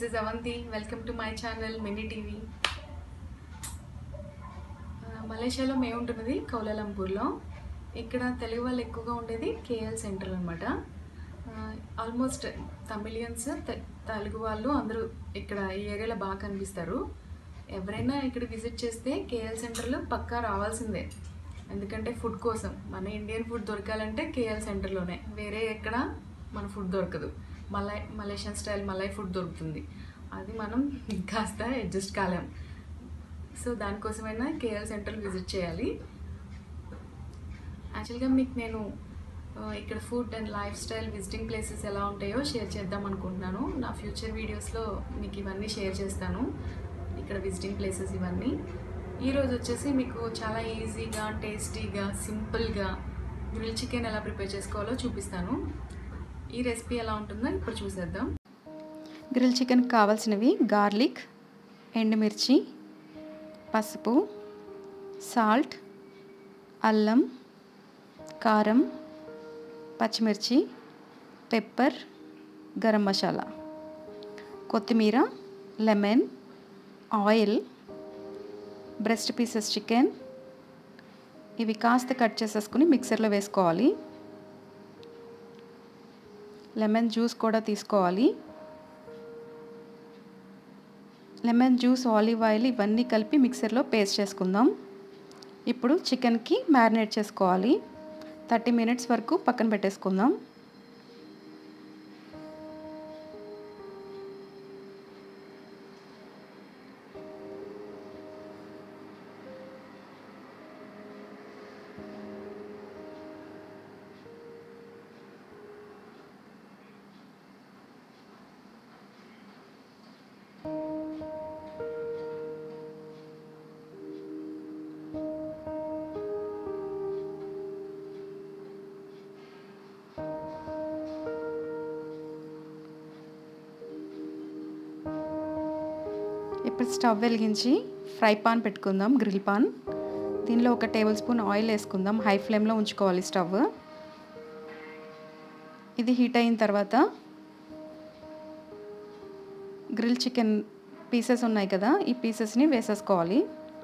this is Avanthi welcome to my channel mini TV మలేషియాలో మేము ఉంటున్నది కౌలాలంపూర్లో ఇక్కడ తెలుగు వాళ్ళు ఎక్కువగా ఉండేది కేఎల్ సెంటర్ అనమాట ఆల్మోస్ట్ తమిళియన్స్ తెలుగు వాళ్ళు అందరూ ఇక్కడ ఈ ఏరియాలో బాగా కనిపిస్తారు ఎవరైనా ఇక్కడ విజిట్ చేస్తే కేఎల్ సెంటర్లో పక్కా రావాల్సిందే ఎందుకంటే ఫుడ్ కోసం మన ఇండియన్ ఫుడ్ దొరకాలంటే కేఎల్ సెంటర్లోనే వేరే ఎక్కడ మన ఫుడ్ దొరకదు Malay Malaysian style Malay food దొరుకుతుంది అది మనం కాస్త అడ్జస్ట్ కాలేం సో దానికోసమైనా కేఎల్ సెంటర్ విజిట్ చేయాలి యాక్చువల్గా మీకు నేను ఆ, ఇక్కడ food and lifestyle visiting places ఎలా ఉంటాయో షేర్ చేద్దాం అనుకుంటున్నాను నా ఫ్యూచర్ వీడియోస్లో మీకు ఇవన్నీ షేర్ చేస్తాను ఇక్కడ విజిటింగ్ ప్లేసెస్ ఇవన్నీ ఈరోజు వచ్చేసి మీకు చాలా ఈజీగా టేస్టీగా సింపుల్గా గ్రిల్ చికెన్ ఎలా ప్రిపేర్ చేసుకోవాలో చూపిస్తాను ఈ రెసిపీ ఎలా ఉంటుందో ఇప్పుడు చూసేద్దాం గ్రిల్ చికెన్ కావాల్సినవి గార్లిక్ ఎండుమిర్చి పసుపు సాల్ట్ అల్లం కారం పచ్చిమిర్చి పెప్పర్ గరం మసాలా కొత్తిమీర lemon oil breast pieces chicken ఇవి కాస్త కట్ చేసేసుకుని మిక్సర్లో వేసుకోవాలి లెమన్ జ్యూస్ కూడా తీసుకోవాలి లెమన్ జ్యూస్ ఆలివ్ ఆయిల్ ఇవన్నీ కలిపి మిక్సర్లో పేస్ట్ చేసుకుందాం ఇప్పుడు చికెన్కి మ్యారినేట్ చేసుకోవాలి థర్టీ మినిట్స్ వరకు పక్కన పెట్టేసుకుందాం ఇప్పుడు స్టవ్ వెలిగించి ఫ్రై పాన్ పెట్టుకుందాం గ్రిల్ పాన్ దీనిలో ఒక టేబుల్ స్పూన్ ఆయిల్ వేసుకుందాం హై ఫ్లేమ్లో ఉంచుకోవాలి స్టవ్ ఇది హీట్ అయిన తర్వాత గ్రిల్ చికెన్ పీసెస్ ఉన్నాయి కదా ఈ పీసెస్ని వేసేసుకోవాలి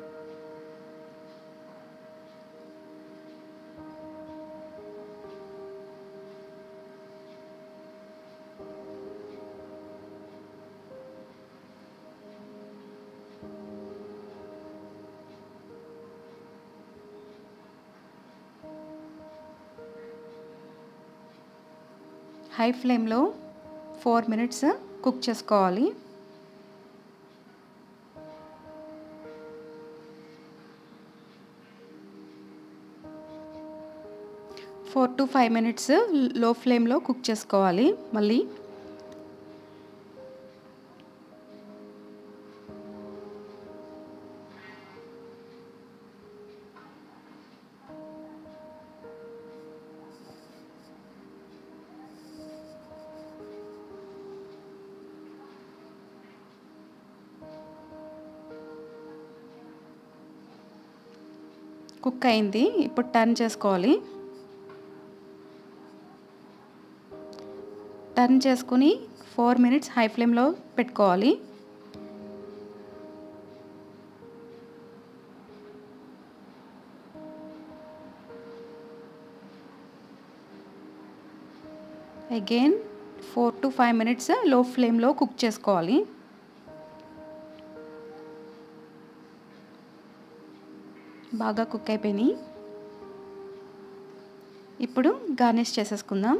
హై ఫ్లేమ్లో ఫోర్ మినిట్స్ కుక్ చేసుకోవాలి four to five minutes low ఫ్లేమ్లో కుక్ చేసుకోవాలి మళ్ళీ కుక్ అయింది ఇప్పుడు టర్న్ చేసుకోవాలి టర్న్ చేసుకుని ఫోర్ మినిట్స్ హై ఫ్లేమ్లో పెట్టుకోవాలి again four to five minutes low ఫ్లేమ్లో కుక్ చేసుకోవాలి బాగా కుక్ అయిపోయినాయి ఇప్పుడు గార్నిష్ చేసేసుకుందాం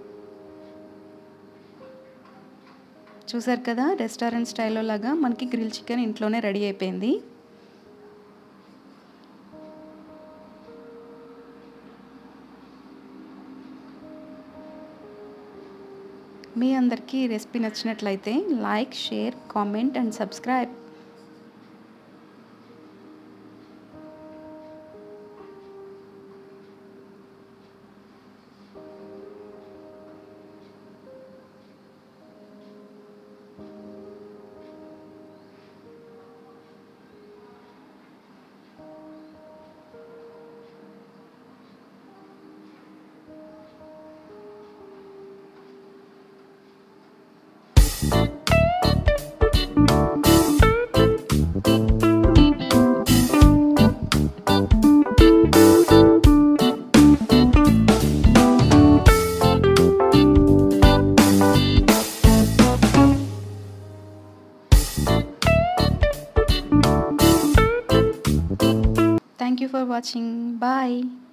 చూసారు కదా రెస్టారెంట్ స్టైల్లో లాగా మనకి గ్రిల్ చికెన్ ఇంట్లోనే రెడీ అయిపోయింది మీ అందరికీ ఈ రెసిపీ నచ్చినట్లయితే like share comment and subscribe watching bye